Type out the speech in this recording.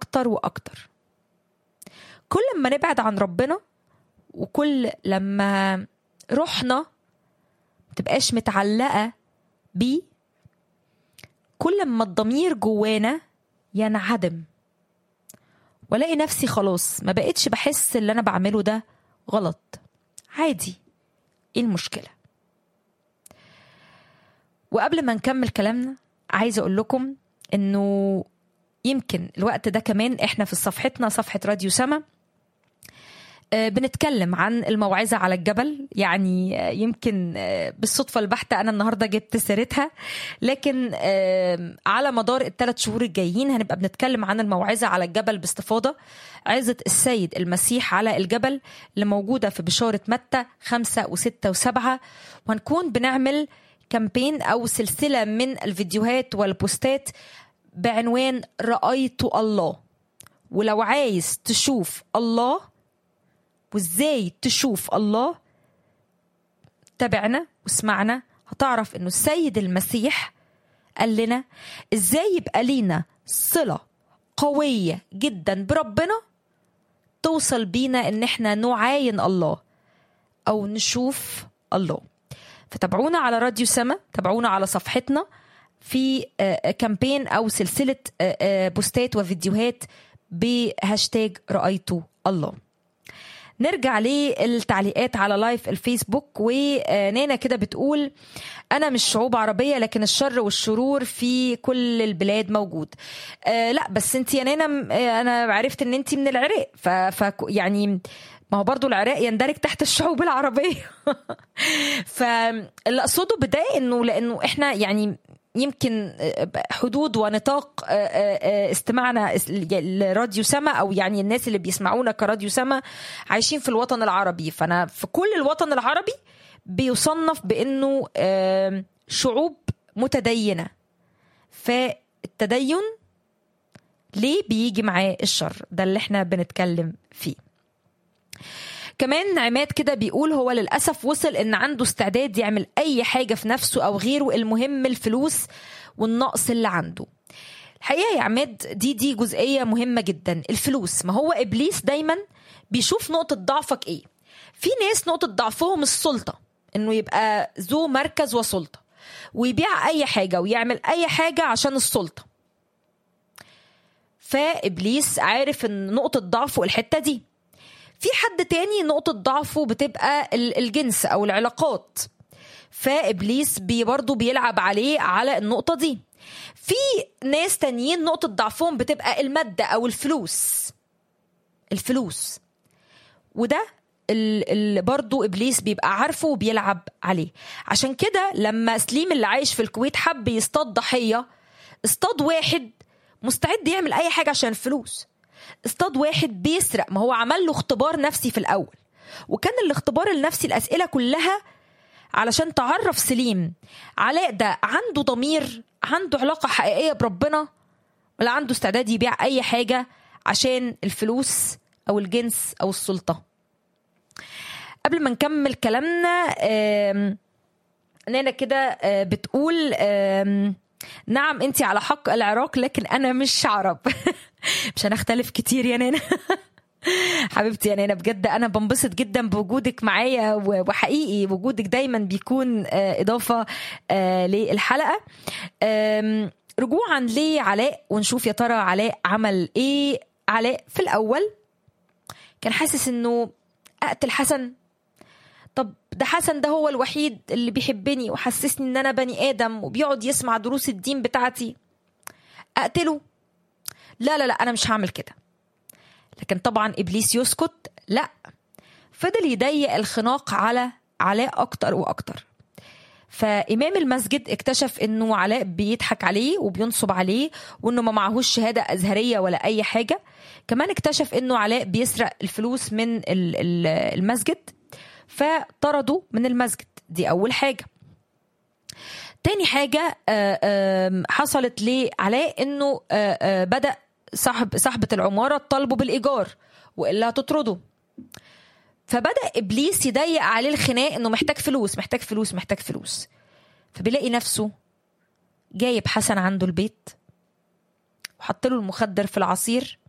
اكتر واكتر كل ما نبعد عن ربنا وكل لما روحنا متبقاش متعلقة بيه كل ما الضمير جوانا ينعدم والاقي نفسي خلاص ما بقتش بحس اللي انا بعمله ده غلط عادي ايه المشكله وقبل ما نكمل كلامنا عايزه اقول لكم انه يمكن الوقت ده كمان احنا في صفحتنا صفحه راديو سما بنتكلم عن الموعظة على الجبل يعني يمكن بالصدفة البحتة أنا النهاردة جبت سيرتها لكن على مدار الثلاث شهور الجايين هنبقى بنتكلم عن الموعظة على الجبل باستفاضة عظة السيد المسيح على الجبل اللي موجودة في بشارة متى خمسة وستة وسبعة وهنكون بنعمل كامبين أو سلسلة من الفيديوهات والبوستات بعنوان رأيت الله ولو عايز تشوف الله وازاي تشوف الله تابعنا واسمعنا هتعرف انه السيد المسيح قال لنا ازاي يبقى لينا صله قويه جدا بربنا توصل بينا ان احنا نعاين الله او نشوف الله فتابعونا على راديو سما تابعونا على صفحتنا في كامبين او سلسله بوستات وفيديوهات بهاشتاج رايت الله نرجع للتعليقات على لايف الفيسبوك ونانا كده بتقول انا مش شعوب عربيه لكن الشر والشرور في كل البلاد موجود آه لا بس انت يا نانا انا عرفت ان انت من العراق ف, ف يعني ما هو برضو العراق يندرج تحت الشعوب العربيه فاللي اقصده بدايه انه لانه احنا يعني يمكن حدود ونطاق استماعنا لراديو سما او يعني الناس اللي بيسمعونا كراديو سما عايشين في الوطن العربي فانا في كل الوطن العربي بيصنف بانه شعوب متدينه فالتدين ليه بيجي معاه الشر ده اللي احنا بنتكلم فيه كمان عماد كده بيقول هو للأسف وصل إن عنده استعداد يعمل أي حاجة في نفسه أو غيره المهم الفلوس والنقص اللي عنده الحقيقة يا عماد دي دي جزئية مهمة جدا الفلوس ما هو إبليس دايما بيشوف نقطة ضعفك إيه في ناس نقطة ضعفهم السلطة إنه يبقى ذو مركز وسلطة ويبيع أي حاجة ويعمل أي حاجة عشان السلطة فإبليس عارف إن نقطة ضعفه الحتة دي في حد تاني نقطة ضعفه بتبقى الجنس أو العلاقات فإبليس بي برضه بيلعب عليه على النقطة دي في ناس تانيين نقطة ضعفهم بتبقى المادة أو الفلوس الفلوس وده اللي برضه ابليس بيبقى عارفه وبيلعب عليه عشان كده لما سليم اللي عايش في الكويت حب يصطاد ضحيه اصطاد واحد مستعد يعمل اي حاجه عشان الفلوس اصطاد واحد بيسرق ما هو عمل له اختبار نفسي في الاول وكان الاختبار النفسي الاسئله كلها علشان تعرف سليم علاء ده عنده ضمير عنده علاقه حقيقيه بربنا ولا عنده استعداد يبيع اي حاجه عشان الفلوس او الجنس او السلطه قبل ما نكمل كلامنا نانا كده بتقول نعم انت على حق العراق لكن انا مش عرب مش هنختلف كتير يا نانا حبيبتي يا نانا بجد انا بنبسط جدا بوجودك معايا وحقيقي وجودك دايما بيكون اضافه للحلقه رجوعا لعلاء ونشوف يا ترى علاء عمل ايه علاء في الاول كان حاسس انه اقتل حسن طب ده حسن ده هو الوحيد اللي بيحبني وحسسني ان انا بني ادم وبيقعد يسمع دروس الدين بتاعتي اقتله لا لا لا انا مش هعمل كده لكن طبعا ابليس يسكت لا فضل يضيق الخناق على علاء اكتر واكتر فامام المسجد اكتشف انه علاء بيضحك عليه وبينصب عليه وانه ما معهوش شهاده ازهريه ولا اي حاجه كمان اكتشف انه علاء بيسرق الفلوس من المسجد فطردوا من المسجد دي اول حاجه تاني حاجة حصلت لعلاء انه بدأ صاحب صاحبة العمارة تطالبه بالإيجار وإلا هتطرده فبدأ إبليس يضيق عليه الخناق إنه محتاج فلوس محتاج فلوس محتاج فلوس فبيلاقي نفسه جايب حسن عنده البيت وحط له المخدر في العصير